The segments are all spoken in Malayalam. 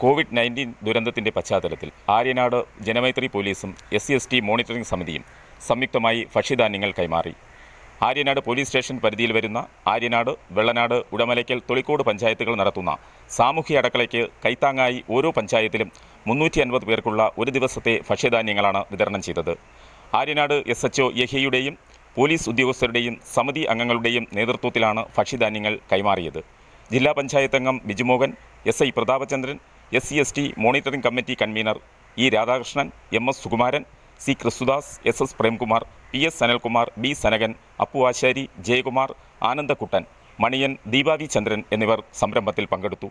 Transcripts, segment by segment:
കോവിഡ് നയൻറ്റീൻ ദുരന്തത്തിന്റെ പശ്ചാത്തലത്തിൽ ആര്യനാട് ജനമൈത്രി പോലീസും S C S T monitoring സമിതിയും സംയുക്തമായി ഭക്ഷ്യധാന്യങ്ങൾ കൈമാറി ആര്യനാട് പോലീസ് സ്റ്റേഷൻ പരിധിയിൽ വരുന്ന ആര്യനാട് വെള്ളനാട് ഉടമലയ്ക്കൽ തൊളിക്കോട് പഞ്ചായത്തുകൾ നടത്തുന്ന സാമൂഹ്യ അടക്കളയ്ക്ക് കൈത്താങ്ങായി ഓരോ പഞ്ചായത്തിലും മുന്നൂറ്റി അൻപത് പേർക്കുള്ള ഒരു ദിവസത്തെ ഭക്ഷ്യധാന്യങ്ങളാണ് വിതരണം ചെയ്തത് ആര്യനാട് എസ് എച്ച് ഒ യഹിയുടെയും പോലീസ് ഉദ്യോഗസ്ഥരുടെയും സമിതി അംഗങ്ങളുടെയും നേതൃത്വത്തിലാണ് ഭക്ഷ്യധാന്യങ്ങൾ കൈമാറിയത് ജില്ലാ പഞ്ചായത്ത് അംഗം Bijumohan S I Prathapachandran S C S T monitoring committee convener E Radhakrishnan M S Sukumaran C Kristhudas S S Premkumar P S Sanalkumar B Sanakan Appu Asari Jayakumar Anandakuttan Maniyan ദീപാവി ചന്ദ്രൻ എന്നിവർ സംരംഭത്തിൽ പങ്കെടുത്തു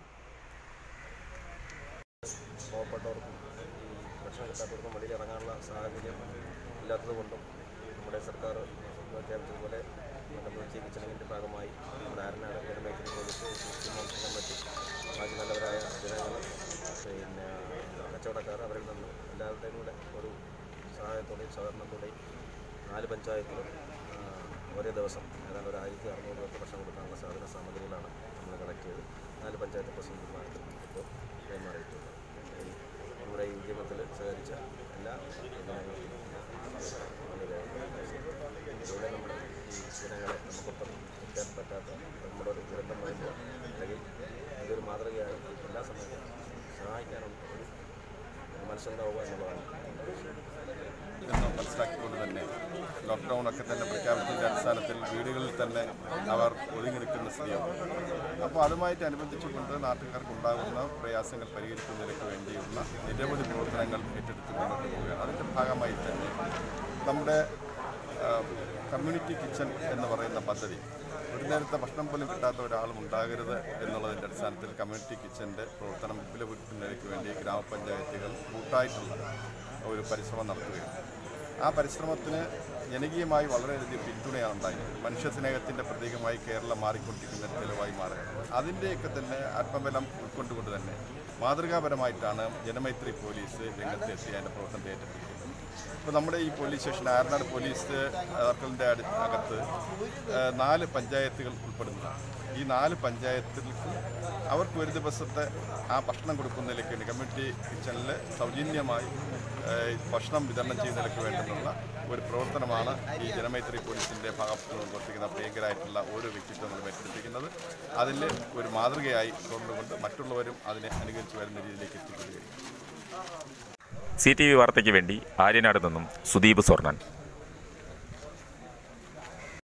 പാവപ്പെട്ടവർക്കും ഈ ഭക്ഷണം കിട്ടാത്തവർക്കും വെളിയിൽ ഇറങ്ങാനുള്ള സാഹചര്യം ഇല്ലാത്തത് കൊണ്ടും നമ്മുടെ സർക്കാർ പ്രഖ്യാപിച്ചതുപോലെ ഡബ്ല്യു കിച്ചണിൻ്റെ ഭാഗമായി നമ്മുടെ ആരനാട് ജനമേഖല പോലീസ് സിസ്റ്റം മോണിറ്ററിംഗ് കമ്മിറ്റി ബാക്കി നല്ലവരായ ജനങ്ങൾ പിന്നെ കച്ചവടക്കാർ അവരിൽ നിന്ന് എല്ലാവരുടെയും കൂടെ ഒരു സഹായത്തോടെയും സഹകരണത്തോടെയും നാല് പഞ്ചായത്തിലും ആ, ഒരേ ദിവസം ഏതാണ്ട് ഒരു ആയിരത്തി അറുന്നൂറ് പേർക്ക് ഭക്ഷണം കൊടുക്കാനുള്ള സാധന സാമഗ്രികളാണ് നമ്മൾ കളക്ട് ചെയ്ത് നാല് പഞ്ചായത്ത് പ്രസിഡന്റുമാർക്ക് ഇപ്പോൾ കൈമാറിയിട്ടുള്ളത് ഈ നമ്മുടെ ഈ ഉദ്യമത്തിൽ സഹകരിച്ച എല്ലാ ജനങ്ങൾക്കും വളരെ ഇതിലൂടെ നമ്മുടെ ഈ ജനങ്ങളെ നമുക്കൊപ്പം നിൽക്കാൻ പറ്റാത്ത നമ്മുടെ ഒരു ദുരന്തം വരുമ്പോൾ അല്ലെങ്കിൽ ഇതൊരു മാതൃകയായി എല്ലാ സമയത്തും സഹായിക്കാനുള്ള ഒരു മനസ്സുണ്ടാവുക എന്നുള്ളതാണ് എന്ന് മനസ്സിലാക്കിക്കൊണ്ട് തന്നെ ലോക്ക്ഡൗൺ ഒക്കെ തന്നെ പ്രഖ്യാപിച്ചതിൻ്റെ അടിസ്ഥാനത്തിൽ വീടുകളിൽ തന്നെ അവർ ഒതുങ്ങി നിൽക്കുന്ന സ്ഥിതിയാണ് അപ്പോൾ അതുമായിട്ട് അനുബന്ധിച്ചുകൊണ്ട് നാട്ടുകാർക്ക് ഉണ്ടാകുന്ന പ്രയാസങ്ങൾ പരിഹരിക്കുന്നതിലേക്ക് വേണ്ടിയുള്ള നിരവധി പ്രവർത്തനങ്ങൾ ഏറ്റെടുത്ത് മുന്നോട്ട് പോവുകയാണ് അതിൻ്റെ ഭാഗമായി തന്നെ നമ്മുടെ കമ്മ്യൂണിറ്റി കിച്ചൺ എന്ന് പറയുന്ന പദ്ധതി ഒരു നേരത്തെ ഭക്ഷണം പോലും കിട്ടാത്ത ഒരാളും ഉണ്ടാകരുത് എന്നുള്ളതിൻ്റെ അടിസ്ഥാനത്തിൽ കമ്മ്യൂണിറ്റി കിച്ചൻ്റെ പ്രവർത്തനം വിപുലപ്പെടുത്തുന്നതിലേക്ക് വേണ്ടി ഗ്രാമപഞ്ചായത്തുകൾ കൂട്ടായിട്ടുള്ള ഒരു പരിശ്രമം നടത്തുകയാണ് ആ പരിശ്രമത്തിന് ജനകീയമായി വളരെയധികം പിന്തുണയാണ് ഉണ്ടായത് മനുഷ്യസ്നേഹത്തിൻ്റെ പ്രതീകമായി കേരളം മാറിക്കൊണ്ടിരിക്കുന്ന ഒരു തെളിവായി മാറുകയാണ് അതിൻ്റെയൊക്കെ തന്നെ ആത്മബലം ഉൾക്കൊണ്ടുകൊണ്ട് തന്നെ മാതൃകാപരമായിട്ടാണ് ജനമൈത്രി പോലീസ് രംഗത്തെത്തി അതിൻ്റെ പ്രവർത്തനത്തെ ഏറ്റെടുത്തിരിക്കുന്നത് ഇപ്പോൾ നമ്മുടെ ഈ പോലീസ് സ്റ്റേഷൻ ആയർനാട് പോലീസ് സർക്കിളിൻ്റെ അടു അകത്ത് ഏഹ്, നാല് പഞ്ചായത്തുകൾ ഉൾപ്പെടുന്നതാണ് ഈ നാല് പഞ്ചായത്തുകൾക്ക് അവർക്ക് ഒരു ദിവസത്തെ ആ ഭക്ഷണം കൊടുക്കുന്നതിലേക്ക് വേണ്ടി കമ്മ്യൂണിറ്റി കിച്ചണിൽ സൗജന്യമായി ഏഹ്, ഭക്ഷണം വിതരണം ചെയ്യുന്നതിലേക്ക് വേണ്ടുന്നുള്ള ഒരു പ്രവർത്തനമാണ് ഈ ജനമൈത്രി പോലീസിൻ്റെ ഭാഗത്ത് നിന്ന് പ്രവർത്തിക്കുന്ന പ്രിയങ്കരായിട്ടുള്ള ഓരോ വ്യക്തിത്വങ്ങളും ഏറ്റെടുത്തിരിക്കുന്നത് അതിൽ ഒരു മാതൃകയായി കൊണ്ടുകൊണ്ട് മറ്റുള്ളവരും അതിനെ അനുകരിച്ച് വരുന്ന രീതിയിലേക്ക് എത്തിക്കുകയും സി ടി വി വാർത്തയ്ക്ക് വേണ്ടി ആര്യനാട് നിന്നും സുദീപ് സ്വർണൻ